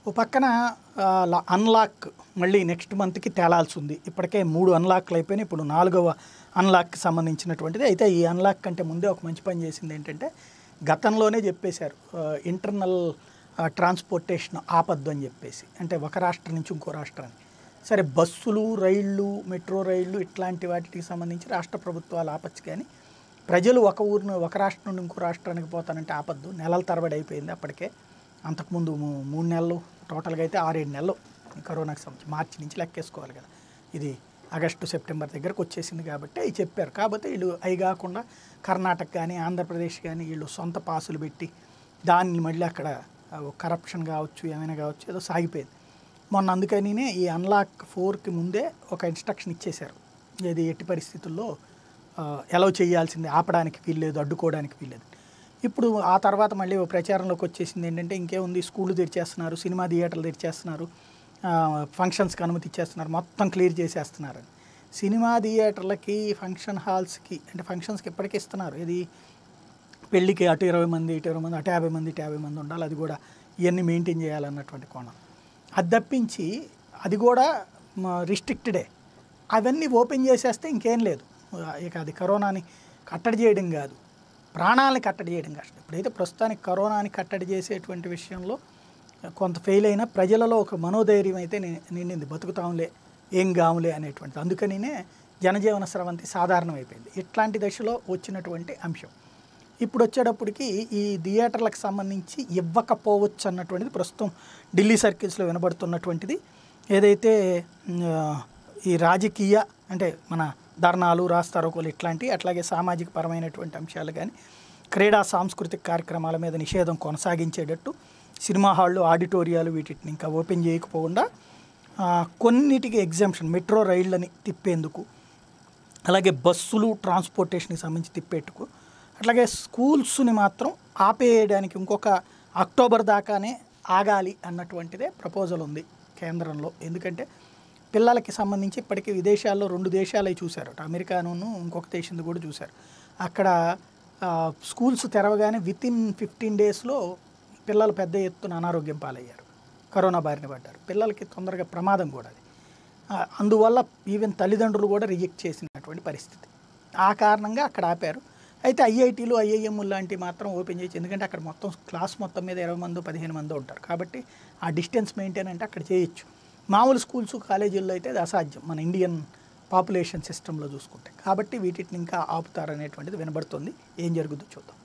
ఓ పక్కన ఆ, లా- అన్లాక్ మళ్ళీ నెక్స్ట్ మంత్కి తేలాల్సి ఉంది ఇప్పటికే మూడు అన్లాక్లు అయిపోయినాయి ఇప్పుడు నాలుగవ అన్లాక్కి సంబంధించినటువంటిది అయితే ఈ అన్లాక్ కంటే ముందే ఒక మంచి పని చేసింది ఏంటంటే గతంలోనే చెప్పేశారు ఇంటర్నల్ ట్రాన్స్పోర్టేషన్ ఆపద్దు అని చెప్పేసి అంటే ఒక రాష్ట్రం నుంచి ఇంకో రాష్ట్రానికి సరే బస్సులు రైళ్ళు మెట్రో రైళ్ళు ఇట్లాంటి వాటికి సంబంధించి రాష్ట్ర ప్రభుత్వాలు ఆపచ్చు కానీ ప్రజలు ఒక ఊరిని ఒక రాష్ట్రం నుండి ఇంకో రాష్ట్రానికి పోతానంటే ఆపద్దు నెలల తరబడి అయిపోయింది అప్పటికే అంతకుముందు మూ- మూడు నెలలు టోటల్గా అయితే ఆరేడు నెలలు ఈ కరోనాకి సంబంధించి మార్చి నుంచి లెక్కేసుకోవాలి కదా ఇది ఆగస్టు సెప్టెంబర్ దగ్గరకు వచ్చేసింది కాబట్టి అవి చెప్పారు కాకపోతే వీళ్ళు అవి కాకుండా కర్ణాటక కానీ ఆంధ్రప్రదేశ్ కానీ వీళ్ళు సొంత పాసులు పెట్టి దాన్ని మళ్ళీ అక్కడ కరప్షన్ కావచ్చు ఏమైనా కావచ్చు ఏదో సాగిపోయింది మొన్న అందుకనినే ఈ అన్లాక్ ఫోర్కి ముందే ఒక ఇన్స్ట్రక్షన్ ఇచ్చేశారు ఏది ఎట్టి పరిస్థితుల్లో ఎలవ్ చేయాల్సిందే ఆపడానికి వీల్లేదు అడ్డుకోవడానికి వీల్లేదు ఇప్పుడు ఆ తర్వాత మళ్ళీ ఓ ప్రచారంలోకి వచ్చేసింది ఏంటంటే ఇంకేముంది స్కూళ్ళు తెరిచేస్తున్నారు సినిమా థియేటర్లు తెరిచేస్తున్నారు ఆ, ఫంక్షన్స్కి అనుమతి ఇచ్చేస్తున్నారు మొత్తం క్లియర్ చేసేస్తున్నారని సినిమా థియేటర్లకి ఫంక్షన్ హాల్స్కి అంటే ఫంక్షన్స్కి ఎప్పటికీ ఇస్తున్నారు ఇది పెళ్ళికి అటు ఇరవై మంది ఇటు ఇరవై మంది అటు యాభై మంది ఇటు యాభై మంది ఉండాలి అది కూడా ఇవన్నీ మెయింటైన్ చేయాలన్నటువంటి కోణం అది తప్పించి అది కూడా రిస్ట్రిక్టెడే అవన్నీ ఓపెన్ చేసేస్తే ఇంకేం లేదు ఇక అది కరోనాని కట్టడి చేయడం కాదు ప్రాణాలని కట్టడి చేయడం కష్టం ఇప్పుడైతే ప్రస్తుతానికి కరోనాని కట్టడి చేసేటువంటి విషయంలో కొంత ఫెయిల్ అయినా ప్రజలలో ఒక మనోధైర్యం అయితే ని- నిండింది బతుకుతాంలే ఏం గాములే అనేటువంటిది అందుకనినే జనజీవన స్రవంతి సాధారణమైపోయింది ఇట్లాంటి దశలో వచ్చినటువంటి అంశం ఇప్పుడు వచ్చేటప్పటికి ఈ థియేటర్లకు సంబంధించి ఇవ్వకపోవచ్చు అన్నటువంటిది ప్రస్తుతం ఢిల్లీ సర్కిల్స్లో వినబడుతున్నటువంటిది ఏదైతే ఉమ్, ఆ, ఈ రాజకీయ అంటే మన ధర్నాలు రాస్తారోకోలు ఇట్లాంటి అట్లాగే సామాజిక పరమైనటువంటి అంశాలు కానీ క్రీడా సాంస్కృతిక కార్యక్రమాల మీద నిషేధం కొనసాగించేటట్టు సినిమా హాళ్ళు ఆడిటోరియాలు వీటిని ఇంకా ఓపెన్ చేయకపోకుండా ఆ, కొన్నిటికి ఎగ్జామ్షన్ మెట్రో రైళ్ళని తిప్పేందుకు అలాగే బస్సులు ట్రాన్స్పోర్టేషన్కి సంబంధించి తిప్పేట్టుకు అట్లాగే స్కూల్స్ని మాత్రం ఆపేయడానికి ఇంకొక అక్టోబర్ దాకానే ఆగాలి అన్నటువంటిదే ప్రపోజల్ ఉంది కేంద్రంలో ఎందుకంటే పిల్లలకి సంబంధించి ఇప్పటికీ విదేశాల్లో రెండు దేశాలే చూశారు అటు అమెరికాను ఇంకొక దేశంది కూడా చూశారు అక్కడ ఆ, స్కూల్స్ తెరవగానే విత్ ఇన్ ఫిఫ్టీన్ డేస్లో పిల్లలు పెద్ద ఎత్తున అనారోగ్యం పాలయ్యారు కరోనా బారిన పడ్డారు పిల్లలకి తొందరగా ప్రమాదం కూడా అది ఆ, అందువల్ల ఈవెన్ తల్లిదండ్రులు కూడా రిజెక్ట్ చేసినటువంటి పరిస్థితి ఆ కారణంగా అక్కడ ఆపారు అయితే ఐఐటీలు ఐఐఎంలు లాంటివి మాత్రం ఓపెన్ చేయొచ్చు ఎందుకంటే అక్కడ మొత్తం క్లాస్ మొత్తం మీద ఇరవై మంది పదిహేను మంది ఉంటారు కాబట్టి ఆ డిస్టెన్స్ మెయింటైన్ అంటే అక్కడ చేయొచ్చు మామూలు స్కూల్స్ కాలేజీల్లో అయితే అది అసాధ్యం మన ఇండియన్ పాపులేషన్ సిస్టంలో చూసుకుంటే కాబట్టి వీటిని ఇంకా ఆపుతారనేటువంటిది వినబడుతుంది ఏం జరుగుతుందో చూద్దాం